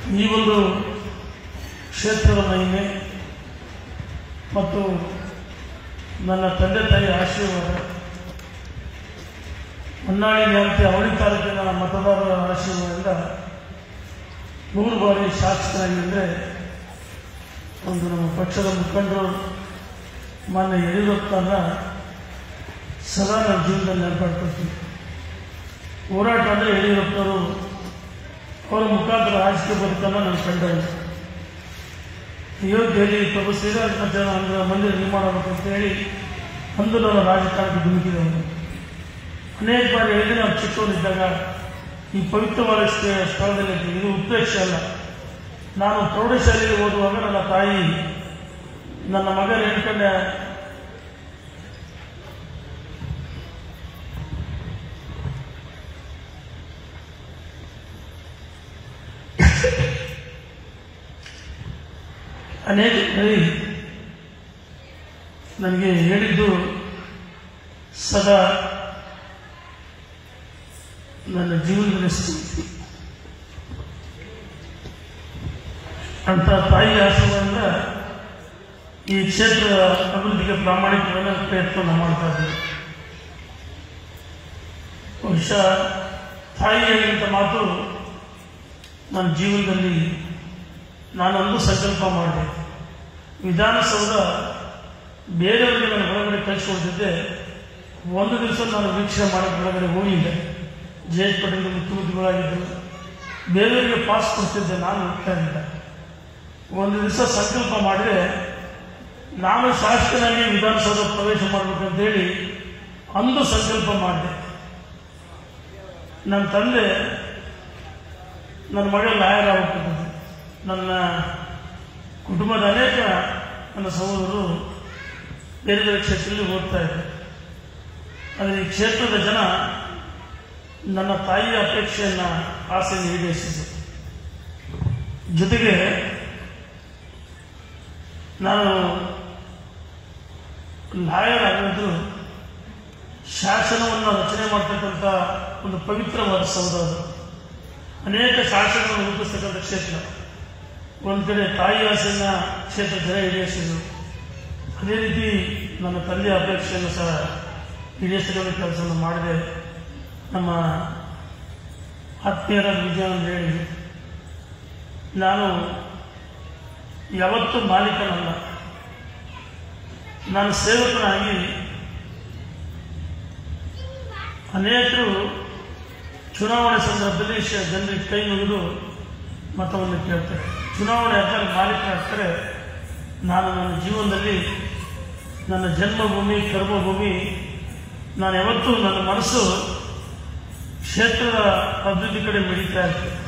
ಈ ಒಂದು ಕ್ಷೇತ್ರದ ಮಹಿಮೆ ಮತ್ತು ನನ್ನ ತಂದೆ ತಾಯಿ ಆಶೀರ್ವಾದ ಹೊನ್ನಾಳಿ ನ್ಯಾಮತಿ ಅವಳಿ ತಾಲೂಕಿನ ಮತದಾರರ ಆಶೀರ್ವಾದದಿಂದ ನೂರು ಬಾರಿ ಶಾಸಕರಾಗಿದ್ದರೆ ಒಂದು ನಮ್ಮ ಪಕ್ಷದ ಮುಖಂಡರು ಮಾನ್ಯ ಯಡಿಯೂರಪ್ಪನ ಸದಾ ನನ್ನ ಜೀವನದಲ್ಲಿ ನೆನಪಾಡ್ಕೊಳ್ತೀನಿ ಹೋರಾಟ ಅಂದರೆ ಯಡಿಯೂರಪ್ಪನವರು ಅವರ ಮುಖಾಂತರ ರಾಜಕೀಯ ಬದುಕನ್ನು ನಾನು ಕಂಡರು ಅಯೋಧ್ಯೆಯಲ್ಲಿ ಪ್ರಭು ಶ್ರೀರಾಮ ಮಂದಿರ ನಿರ್ಮಾಣ ಮಾಡಬೇಕಂತ ಹೇಳಿ ಅಂದು ನಾನು ರಾಜಕಾರಣಕ್ಕೆ ಧುಮುಕಿದವನು ಅನೇಕ ಬಾರಿ ಹೇಳಿದ್ರೆ ನಾವು ಚಿಕ್ಕವನಿದ್ದಾಗ ಈ ಪವಿತ್ರವಾದ ಸ್ಥಳ- ಸ್ಥಳದಲ್ಲಿ ಇದ್ದೀವಿ. ಇದು ಉತ್ಪ್ರೇಕ್ಷೆ ಅಲ್ಲ ನಾನು ಪ್ರೌಢಶಾಲೆಗೆ ಓದುವಾಗ ನನ್ನ ತಾಯಿ ನನ್ನ ಮಗ ಹೇಳ್ಕೊಂಡೆ ಅನೇಕ ಬಾರಿ ನನಗೆ ಹೇಳಿದ್ದು ಸದಾ ನನ್ನ ಜೀವನದಲ್ಲಿ ಸ್ಫೂರ್ತಿ ಅಂತ ತಾಯಿ ಆಶ್ರಮದಿಂದ ಈ ಕ್ಷೇತ್ರದ ಅಭಿವೃದ್ಧಿಗೆ ಪ್ರಾಮಾಣಿಕమైన ಪ್ರಯತ್ನ ಮಾಡ್ತಾ ಇದ್ದೀವಿ ಬಹುಶಃ ತಾಯಿ ಹೇಳಿದಂಥ ಮಾತು ನನ್ನ ಜೀವನದಲ್ಲಿ ನಾನೊಂದು ಸಂಕಲ್ಪ ಮಾಡಿದೆ ವಿಧಾನಸೌಧ ಬೇರೆಯವರಿಗೆ ನಾನು ಒಳಗಡೆ ಕಳಿಸ್ಕೊಡ್ತಿದ್ದೆ ಒಂದು ದಿವಸ ನಾನು ವೀಕ್ಷಣೆ ಮಾಡೋಕ್ಕೆ ಒಳಗಡೆ ಹೋಗಿದ್ದೆ ಜೆ ಎಚ್ ಪಟೇಲ್ ಮುಖ್ಯಮಂತ್ರಿಗಳಾಗಿದ್ದರು ಬೇರೆಯವರಿಗೆ ಪಾಸ್ ಕೊಡ್ತಿದ್ದೆ ನಾನು ಹೋಗ್ತಾ ಇದ್ದೆ ಒಂದು ದಿವಸ ಸಂಕಲ್ಪ ಮಾಡಿದ್ರೆ ನಾನು ಶಾಸಕನಾಗಿ ವಿಧಾನಸೌಧ ಪ್ರವೇಶ ಮಾಡಬೇಕಂತೇಳಿ ಅಂದು ಸಂಕಲ್ಪ ಮಾಡಿದೆ ನನ್ನ ತಂದೆ ನನ್ನ ಮಗ ಲಾಯರ್ ಆಗಬೇಕಂತಿದ್ದೆ ನನ್ನ ಕುಟುಂಬದ ಅನೇಕ ನನ್ನ ಸಹೋದರರು ಬೇರೆ ಬೇರೆ ಕ್ಷೇತ್ರದಲ್ಲಿ ಓದ್ತಾ ಇದ್ದಾರೆ ಆದರೆ ಈ ಕ್ಷೇತ್ರದ ಜನ ನನ್ನ ತಾಯಿಯ ಅಪೇಕ್ಷೆಯನ್ನು ಆಸೆಯನ್ನು ಈಡೇರಿಸಿದರು ಜೊತೆಗೆ ನಾನು ಲಾಯರ್ ಆಗಿದ್ದು ಶಾಸನವನ್ನು ರಚನೆ ಮಾಡ್ತಕ್ಕಂಥ ಒಂದು ಪವಿತ್ರವಾದ ಸೌಧ ಅದು ಅನೇಕ ಶಾಸನಗಳನ್ನು ರೂಪಿಸ್ತಕ್ಕಂಥ ಕ್ಷೇತ್ರ ಒಂದು ಕಡೆ ತಾಯಿ ಆಸೆಯನ್ನ ಕ್ಷೇತ್ರ ಜನ ಈಡೇರಿಸಿದ್ರು ಅದೇ ರೀತಿ ನನ್ನ ತಂದೆಯ ಅಪೇಕ್ಷೆಯನ್ನು ಸಹ ಈಡೇರಿಸತಕ್ಕಂಥ ಕೆಲಸವನ್ನು ಮಾಡಿದೆ ನಮ್ಮ ಆತ್ಮೀಯರ ವಿಜಯವನ್ನು ಹೇಳಿ ನಾನು ಯಾವತ್ತೂ ಮಾಲೀಕನಲ್ಲ ನಾನು ಸೇವಕನಾಗಿ ಅನೇಕರು ಚುನಾವಣೆ ಸಂದರ್ಭದಲ್ಲಿ ಶ- ಜನರಿಗೆ ಕೈ ಮುಗಿದು ಮತವನ್ನು ಕೇಳ್ತಾರೆ ಚುನಾವಣೆ ಯಾಕಂದ್ರೆ ಮಾಲೀಕರಾಗ್ತಾರೆ ನಾನು ನನ್ನ ಜೀವನದಲ್ಲಿ ನನ್ನ ಜನ್ಮಭೂಮಿ ಕರ್ಮಭೂಮಿ ನಾನು ಯಾವತ್ತೂ ನನ್ನ ಮನಸ್ಸು ಕ್ಷೇತ್ರದ ಅಭಿವೃದ್ಧಿ ಕಡೆ ಮಿಡಿತಾ ಇರ್ತೇನೆ